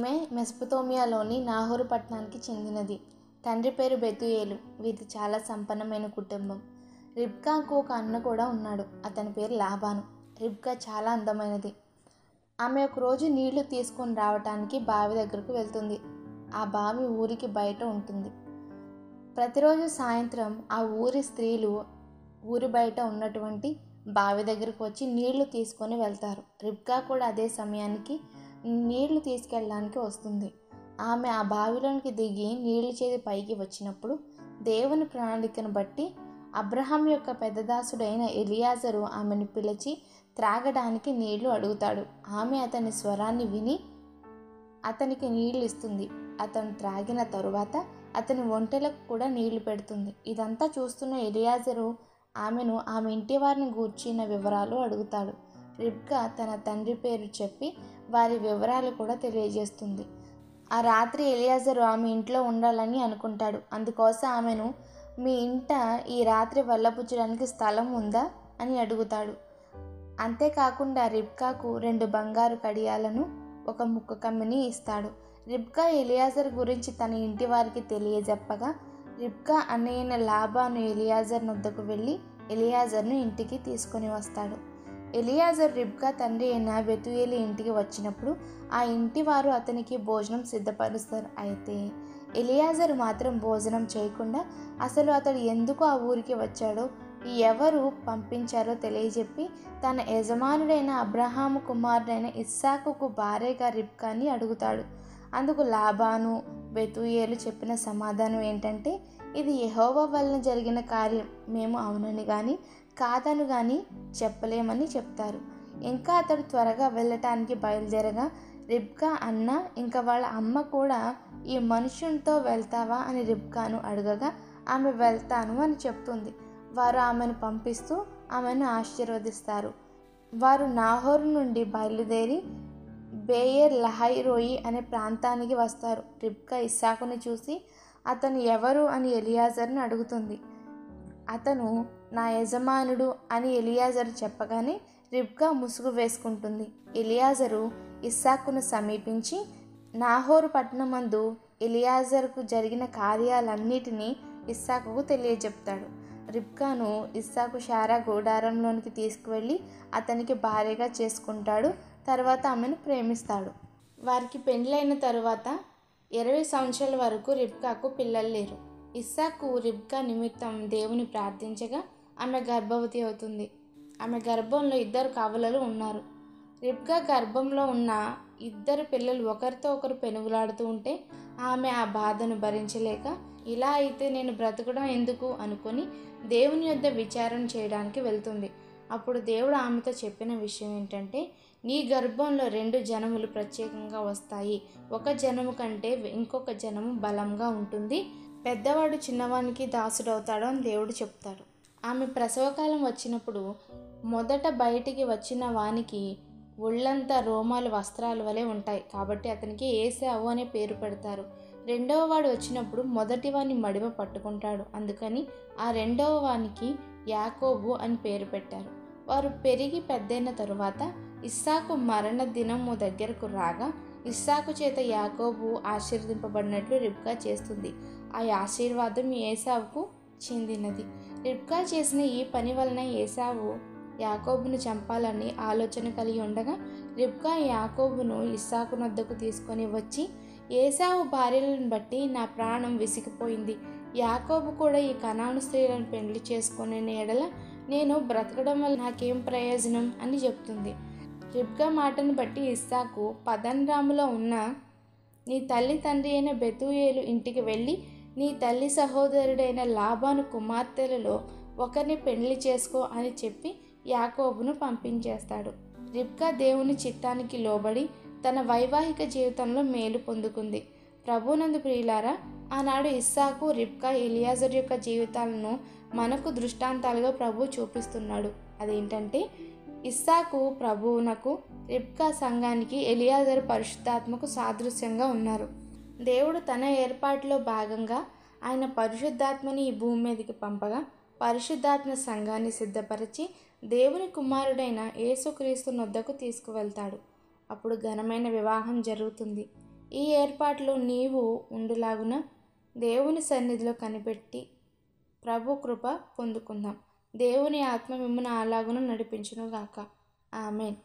ఈమె మెస్పతోమియాలోని నాహోరు పట్టణానికి చెందినది తండ్రి పేరు బెతుయేలు వీరిది చాలా సంపన్నమైన కుటుంబం రిబ్కాకు ఒక అన్న కూడా ఉన్నాడు అతని పేరు లాబాను రిబ్కా చాలా అందమైనది ఆమె ఒక రోజు నీళ్లు తీసుకొని రావటానికి బావి దగ్గరకు వెళ్తుంది ఆ బావి ఊరికి బయట ఉంటుంది ప్రతిరోజు సాయంత్రం ఆ ఊరి స్త్రీలు ఊరి బయట ఉన్నటువంటి బావి దగ్గరకు వచ్చి నీళ్లు తీసుకొని వెళ్తారు రిబ్కా కూడా అదే సమయానికి నీళ్లు తీసుకెళ్ళడానికి వస్తుంది ఆమె ఆ బావిలోనికి దిగి నీళ్లు చేది పైకి వచ్చినప్పుడు దేవుని ప్రణాళికను బట్టి అబ్రహాం యొక్క పెద్దదాసుడైన ఎలియాజరు ఆమెను పిలిచి త్రాగడానికి నీళ్లు అడుగుతాడు ఆమె అతని స్వరాన్ని విని అతనికి నీళ్లు ఇస్తుంది అతను త్రాగిన తరువాత అతని ఒంటెలకు కూడా నీళ్లు పెడుతుంది ఇదంతా చూస్తున్న ఎలియాజరు ఆమెను ఆమె ఇంటి వారిని గూర్చిన వివరాలు అడుగుతాడు రిబ్కా తన తండ్రి పేరు చెప్పి వారి వివరాలు కూడా తెలియజేస్తుంది ఆ రాత్రి ఎలియాజరు ఆమె ఇంట్లో ఉండాలని అనుకుంటాడు అందుకోసం ఆమెను మీ ఇంట ఈ రాత్రి వల్లపుచ్చడానికి స్థలం ఉందా అని అడుగుతాడు అంతేకాకుండా రిబ్కాకు రెండు బంగారు కడియాలను ఒక ముక్క కమ్మిని ఇస్తాడు రిబ్కా ఎలియాజర్ గురించి తన ఇంటి వారికి తెలియజెప్పగా రిబ్కా అన్నయ్యన లాబాను ఎలియాజర్ వద్దకు వెళ్ళి ఎలియాజర్ను ఇంటికి తీసుకొని వస్తాడు ఎలియాజర్ రిబ్కా తండ్రి అయిన బెతుయేలి ఇంటికి వచ్చినప్పుడు ఆ ఇంటి వారు అతనికి భోజనం సిద్ధపరుస్తారు అయితే ఎలియాజర్ మాత్రం భోజనం చేయకుండా అసలు అతడు ఎందుకు ఆ ఊరికి వచ్చాడో ఎవరు పంపించారో తెలియజెప్పి తన యజమానుడైన అబ్రహాము కుమారుడైన ఇస్సాకుకు భార్యగా రిబ్కాని అడుగుతాడు అందుకు లాబాను బెతుయేలు చెప్పిన సమాధానం ఏంటంటే ఇది యహోవా వలన జరిగిన కార్యం మేము అవునని కానీ కాదను కానీ చెప్పలేమని చెప్తారు ఇంకా అతడు త్వరగా వెళ్ళటానికి బయలుదేరగా రిబ్కా అన్న ఇంకా వాళ్ళ అమ్మ కూడా ఈ మనుషునితో వెళ్తావా అని రిబ్కాను అడగగా ఆమె వెళ్తాను అని చెప్తుంది వారు ఆమెను పంపిస్తూ ఆమెను ఆశీర్వదిస్తారు వారు నాహోరు నుండి బయలుదేరి బేయర్ లహై రోయి అనే ప్రాంతానికి వస్తారు రిబ్కా ఇస్సాకుని చూసి అతను ఎవరు అని ఎలియాజర్ని అడుగుతుంది అతను నా యజమానుడు అని ఎలియాజరు చెప్పగానే రిబ్కా ముసుగు వేసుకుంటుంది ఎలియాజరు ఇస్సాకును సమీపించి నాహోరు పట్టణమందు ఎలియాజర్కు జరిగిన కార్యాలన్నిటినీ ఇస్సాకుకు తెలియజెప్తాడు రిబ్కాను ఇస్సాకు షారా గూడారంలోనికి తీసుకువెళ్ళి అతనికి భార్యగా చేసుకుంటాడు తర్వాత ఆమెను ప్రేమిస్తాడు వారికి పెండ్లైన తరువాత ఇరవై సంవత్సరాల వరకు రిబ్కాకు పిల్లలు లేరు ఇస్సాకు రిబ్కా నిమిత్తం దేవుని ప్రార్థించగా ఆమె గర్భవతి అవుతుంది ఆమె గర్భంలో ఇద్దరు కవలలు ఉన్నారు రిబ్కా గర్భంలో ఉన్న ఇద్దరు పిల్లలు ఒకరితో ఒకరు పెనుగులాడుతూ ఉంటే ఆమె ఆ బాధను భరించలేక ఇలా అయితే నేను బ్రతకడం ఎందుకు అనుకొని దేవుని యొద్ద విచారణ చేయడానికి వెళ్తుంది అప్పుడు దేవుడు ఆమెతో చెప్పిన విషయం ఏంటంటే నీ గర్భంలో రెండు జనములు ప్రత్యేకంగా వస్తాయి ఒక జనము కంటే ఇంకొక జనము బలంగా ఉంటుంది పెద్దవాడు చిన్నవానికి దాసుడవుతాడు అని దేవుడు చెప్తాడు ఆమె ప్రసవకాలం వచ్చినప్పుడు మొదట బయటికి వచ్చిన వానికి ఒళ్ళంతా రోమాలు వస్త్రాల వలె ఉంటాయి కాబట్టి అతనికి ఏసావు అనే పేరు పెడతారు రెండవ వాడు వచ్చినప్పుడు మొదటి వాని మడిమ పట్టుకుంటాడు అందుకని ఆ రెండవ వానికి యాకోబు అని పేరు పెట్టారు వారు పెరిగి పెద్దయిన తరువాత ఇస్సాకు మరణ దినము దగ్గరకు రాగా ఇస్సాకు చేత యాకోబు ఆశీర్వదింపబడినట్లు రిబ్కా చేస్తుంది ఆ ఆశీర్వాదం ఏసావుకు చెందినది రిబ్కా చేసిన ఈ పని వలన ఏసావు యాకోబును చంపాలని ఆలోచన కలిగి ఉండగా రిబ్కా యాకోబును ఇస్సాకు నొద్దకు తీసుకొని వచ్చి ఏసావు భార్యలను బట్టి నా ప్రాణం విసిగిపోయింది యాకోబు కూడా ఈ కణాను స్త్రీలను పెళ్లి చేసుకునే ఎడల నేను బ్రతకడం వల్ల నాకేం ప్రయోజనం అని చెప్తుంది రిబ్కా మాటను బట్టి ఇస్సాకు పదన్రాములో ఉన్న నీ తల్లి తండ్రి అయిన బెతుయేలు ఇంటికి వెళ్ళి నీ తల్లి సహోదరుడైన లాబాను కుమార్తెలలో ఒకరిని పెళ్లి చేసుకో అని చెప్పి యాకోబును పంపించేస్తాడు రిబ్కా దేవుని చిత్తానికి లోబడి తన వైవాహిక జీవితంలో మేలు పొందుకుంది ప్రభునందు ప్రియులారా ఆనాడు ఇస్సాకు రిబ్కా ఎలియాజర్ యొక్క జీవితాలను మనకు దృష్టాంతాలుగా ప్రభు చూపిస్తున్నాడు అదేంటంటే ఇస్సాకు ప్రభువునకు రిబ్కా సంఘానికి ఎలియాజర్ పరిశుద్ధాత్మకు సాదృశ్యంగా ఉన్నారు దేవుడు తన ఏర్పాటులో భాగంగా ఆయన పరిశుద్ధాత్మని ఈ భూమి మీదకి పంపగా పరిశుద్ధాత్మ సంఘాన్ని సిద్ధపరిచి దేవుని కుమారుడైన యేసుక్రీస్తు నొద్దకు తీసుకువెళ్తాడు అప్పుడు ఘనమైన వివాహం జరుగుతుంది ఈ ఏర్పాట్లు నీవు ఉండులాగున దేవుని సన్నిధిలో కనిపెట్టి ప్రభు కృప పొందుకుందాం దేవుని ఆత్మ మిమ్మల్ని అలాగున నడిపించునుగాక ఆమెన్